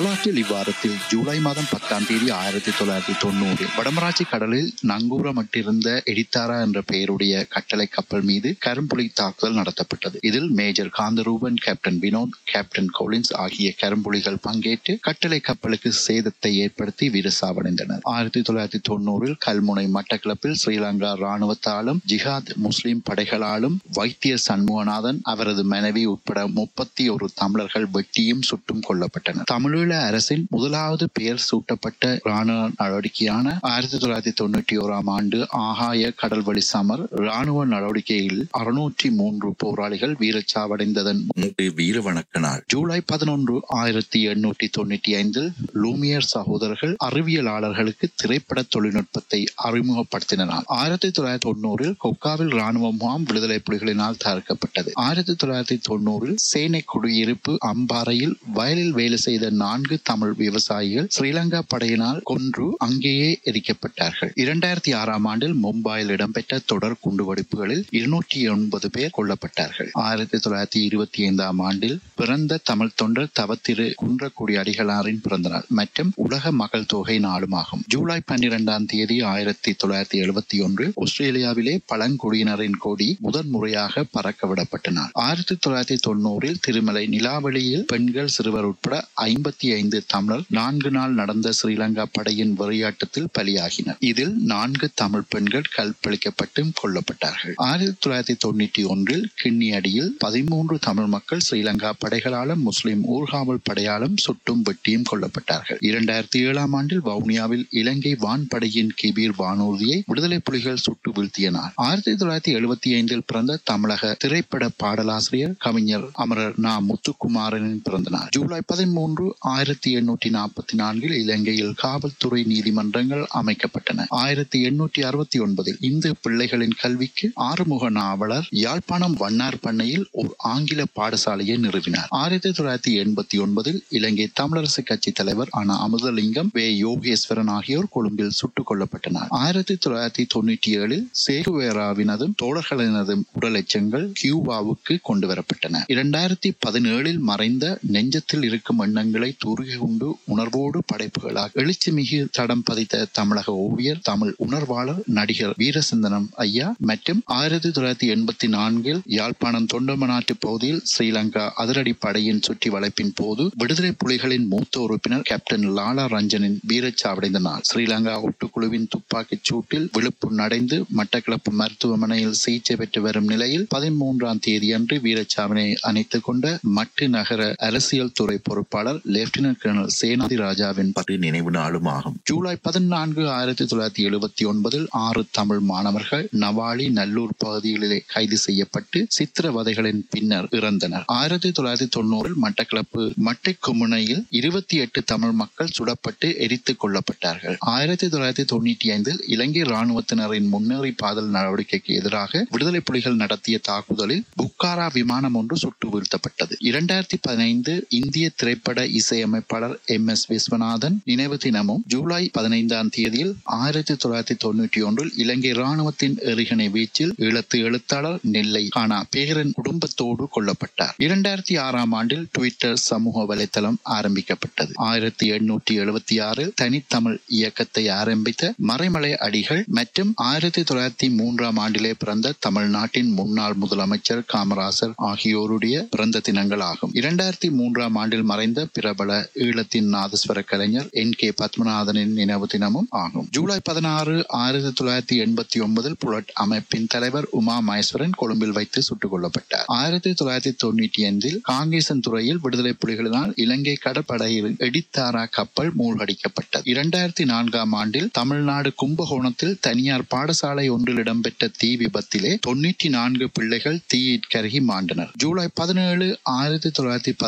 வரலாற்றில் இவ்வாரத்தில் ஜூலை மாதம் பத்தாம் தேதி ஆயிரத்தி தொள்ளாயிரத்தி தொண்ணூறில் வடமராட்சி கடலில் நங்கூரமட்டிருந்த எடித்தாரா என்ற பெயருடைய கட்டளை கப்பல் மீது கரும்புலி தாக்குதல் நடத்தப்பட்டது இதில் major Kantharuban captain Vinoth captain Collins ஆகிய கரும்புலிகள் பங்கேற்று கட்டளை கப்பலுக்கு சேதத்தை ஏற்படுத்தி வீரசாவடைந்தனர் ஆயிரத்தி தொள்ளாயிரத்தி தொண்ணூறில் கல்முனை மட்டக்களப்பில் ஸ்ரீலங்கா ராணுவத்தாலும் ஜிஹாத் முஸ்லிம் படைகளாலும் வைத்திய சண்முகநாதன் அவரது மனைவி உட்பட முப்பத்தி ஒரு தமிழர்கள் வெட்டியும் சுட்டும் கொல்லப்பட்டனர் தமிழீழ அரசின் முதலாவது பெயர் சூட்டப்பட்ட ராணுவ நடவடிக்கையான ஆயிரத்தி தொள்ளாயிரத்தி தொண்ணூற்றி ஓராம் ஆண்டு ஆகாய கடல்வழி சமர் ராணுவ நடவடிக்கையில் அறுநூற்றி மூன்று போராளிகள் வீரச்சாவடைந்ததன் மூன்று வீர வணக்க நாள் ஜூலை பதினொன்று ஆயிரத்தி எண்ணூற்றி தொண்ணூற்றி ஐந்தில் லூமியர் சகோதரர்கள் அறிவியலாளர்களுக்கு திரைப்பட தொழில்நுட்பத்தை அறிமுகப்படுத்தினர் ஆயிரத்தி தொள்ளாயிரத்தி தொண்ணூறில் கொக்காவில் ராணுவ முகாம் விடுதலை புலிகளினால் தகர்க்கப்பட்டது ஆயிரத்தி தொள்ளாயிரத்தி தொண்ணூறில் சேனை குடியிருப்பு அம்பாறையில் வயலில் வேலை செய்த நான்கு தமிழ் விவசாயிகள் ஸ்ரீலங்கா படையினால் கொன்று அங்கேயே எரிக்கப்பட்டார்கள் இரண்டாயிரத்தி ஆறாம் ஆண்டில் மும்பையில் இடம்பெற்ற தொடர் குண்டுவெடிப்புகளில் இருநூற்றி ஒன்பது பேர் கொல்லப்பட்டார்கள் ஆயிரத்தி தொள்ளாயிரத்தி இருபத்தி ஐந்தாம் ஆண்டில் பிறந்த தமிழ் தொண்டர் தவத்திரு குன்றக்குடி அடிகளாரின் பிறந்த நாள் மற்றும் உலக மக்கள் தொகை நாளும் ஆகும் ஜூலை பன்னிரெண்டாம் தேதி ஆயிரத்தி தொள்ளாயிரத்தி எழுபத்தி ஒன்று ஆஸ்திரேலியாவிலே பழங்குடியினரின் கொடி முதன் முறையாக பறக்க விடப்பட்ட நாள் ஆயிரத்தி தொள்ளாயிரத்தி தொண்ணூறில் திருமலை நிலாவளியில் பெண்கள் சிறுவர் உட்பட ஐம்பத்தி ஐந்து தமிழர் நான்கு நாள் நடந்த ஸ்ரீலங்கா படையின் வெறியாட்டத்தில் பலியாகினர் இதில் நான்கு தமிழ் பெண்கள் கற்பழிக்கப்பட்டும் கொல்லப்பட்டார்கள் ஆயிரத்தி தொள்ளாயிரத்தி தொண்ணூற்றி ஒன்றில் கிண்ணி அடியில் பதிமூன்று தமிழ் மக்கள் ஸ்ரீலங்கா படைகளாலும் முஸ்லிம் ஊர்காவல் படையாலும் சுட்டும் வெட்டியும் கொல்லப்பட்டார்கள் இரண்டாயிரத்தி ஏழாம் ஆண்டில் வவுனியாவில் இலங்கை வான்படையின் கிபீர் வானூர்தியை விடுதலை புலிகள் சுட்டு வீழ்த்திய நாள் ஆயிரத்தி தொள்ளாயிரத்தி எழுபத்தி ஐந்தில் பிறந்த தமிழக திரைப்பட பாடலாசிரியர் கவிஞர் அமரர் நா முத்துக்குமாரனின் பிறந்த நாள் ஜூலை பதிமூன்று ஆயிரத்தி எண்ணூற்றி நாற்பத்தி நான்கில் இலங்கையில் காவல்துறை நீதிமன்றங்கள் அமைக்கப்பட்டன ஆயிரத்தி எண்ணூற்றி அறுபத்தி ஒன்பதில் இந்து பிள்ளைகளின் கல்விக்கு ஆறுமுக நாவலர் யாழ்ப்பாணம் வண்ணார் பண்ணையில் ஒரு ஆங்கில பாடசாலையை நிறுவினார் ஆயிரத்தி தொள்ளாயிரத்தி எண்பத்தி ஒன்பதில் இலங்கை தமிழரசு கட்சி தலைவர் ஆன அமுதலிங்கம் வே யோகேஸ்வரன் ஆகியோர் கொழும்பில் சுட்டுக் கொல்லப்பட்டனர் ஆயிரத்தி தொள்ளாயிரத்தி தொண்ணூற்றி ஏழில் சேகுவேராவினதும் தோழர்களினதும் உடல் எச்சங்கள் கியூபாவுக்கு கொண்டு வரப்பட்டன இரண்டாயிரத்தி பதினேழில் மறைந்த நெஞ்சத்தில் இருக்கும் எண்ணங்களை துருகி கொண்டு உணர்வோடு படைப்புகளாக எழுச்சி மிகு தடம் பதித்த தமிழக ஓவியர் தமிழ் உணர்வாளர் நடிகர் வீரசிந்தனம் ஐயா மற்றும் ஆயிரத்தி தொள்ளாயிரத்தி எண்பத்தி நான்கில் யாழ்ப்பாணம் தொண்டமநாட்டு பகுதியில் ஸ்ரீலங்கா அதிரடி படையின் சுற்றி வளைப்பின் போது விடுதலை புலிகளின் மூத்த உறுப்பினர் கேப்டன் லாலா ரஞ்சனின் வீரச்சாவடைந்த நாள் ஸ்ரீலங்கா ஒட்டுக்குழுவின் துப்பாக்கிச் சூட்டில் விழுப்பு நடைந்து மட்டக்களப்பு மருத்துவமனையில் சிகிச்சை பெற்று வரும் நிலையில் பதிமூன்றாம் தேதியன்று வீரச்சாவினை அணைத்துக் கொண்ட மட்டு நகர அரசியல் துறை பொறுப்பாளர் லெப்டினன்ட் கர்னல் சேனாதி ராஜாவின் பத்து நினைவு நாளும் ஆகும் ஜூலை பதினான்கு ஆயிரத்தி தொள்ளாயிரத்தி எழுபத்தி ஒன்பதில் ஆறு தமிழ் மாணவர்கள் நவாலி நல்லூர் பகுதிகளிலே கைது செய்யப்பட்டு சித்திரவதைகளின் பின்னர் இறந்தனர் ஆயிரத்தி தொள்ளாயிரத்தி தொண்ணூறில் மட்டக்களப்பு மட்டைக்குமுனையில் இருபத்தி எட்டு தமிழ் மக்கள் சுடப்பட்டு எரித்துக் கொல்லப்பட்டார்கள் ஆயிரத்தி தொள்ளாயிரத்தி தொண்ணூற்றி ஐந்தில் இலங்கை ராணுவத்தினரின் முன்னேறி பாதல் நடவடிக்கைக்கு எதிராக விடுதலை புலிகள் நடத்திய தாக்குதலில் புக்காரா விமானம் ஒன்று சுட்டு வீழ்த்தப்பட்டது இரண்டாயிரத்தி பதினைந்து இந்திய திரைப்பட இசையமைப்பாளர் எம் எஸ் விஸ்வநாதன் நினைவு தினமும் ஜூலை பதினைந்தாம் தேதியில் ஆயிரத்தி தொள்ளாயிரத்தி தொண்ணூற்றி ஒன்றில் இலங்கை ராணுவத்தின் எறிகணை வீச்சில் ஈழத்து எழுத்தாளர் நெல்லை கானா பேரன் குடும்பத்தோடு கொல்லப்பட்டார் இரண்டாயிரத்தி ஆறாம் ஆண்டில் ட்விட்டர் சமூக வலைத்தளம் ஆரம்பிக்கப்பட்டது ஆயிரத்தி எண்ணூற்றி எழுபத்தி ஆறில் தனித்தமிழ் இயக்கத்தை ஆரம்பித்த மறைமலை அடிகள் மற்றும் ஆயிரத்தி தொள்ளாயிரத்தி மூன்றாம் ஆண்டிலே பிறந்த தமிழ்நாட்டின் முன்னாள் முதலமைச்சர் காமராசர் ஆகியோருடைய பிறந்த தினங்கள் ஆகும் இரண்டாயிரத்தி மூன்றாம் ஆண்டில் மறைந்த பிரபல ஈழத்தின் நாதஸ்வர கலைஞர் என் கே பத்மநாதனின் நினைவு தினமும் ஆகும் ஜூலை பதினாறு ஆயிரத்தி தொள்ளாயிரத்தி எண்பத்தி ஒன்பதில் புலட் அமைப்பின் தலைவர் உமா மகேஸ்வரன் கொழும்பில் வைத்து சுட்டுக் கொல்லப்பட்டார் ஆயிரத்தி தொள்ளாயிரத்தி தொண்ணூற்றி ஐந்தில் காங்கேசன் துறையில் விடுதலை புலிகளினால் இலங்கை கடற்படையில் எடித்தாரா கப்பல் மூழ்கடிக்கப்பட்டது இரண்டாயிரத்தி நான்காம் ஆண்டில் தமிழ்நாடு கும்பகோணத்தில் தனியார் பாடசாலை ஒன்றில் இடம்பெற்ற தீ விபத்திலே தொண்ணூற்றி நான்கு பிள்ளைகள் தீயிற் கருகி மாண்டனர் ஜூலை பதினேழு ஆயிரத்தி தொள்ளாயிரத்தி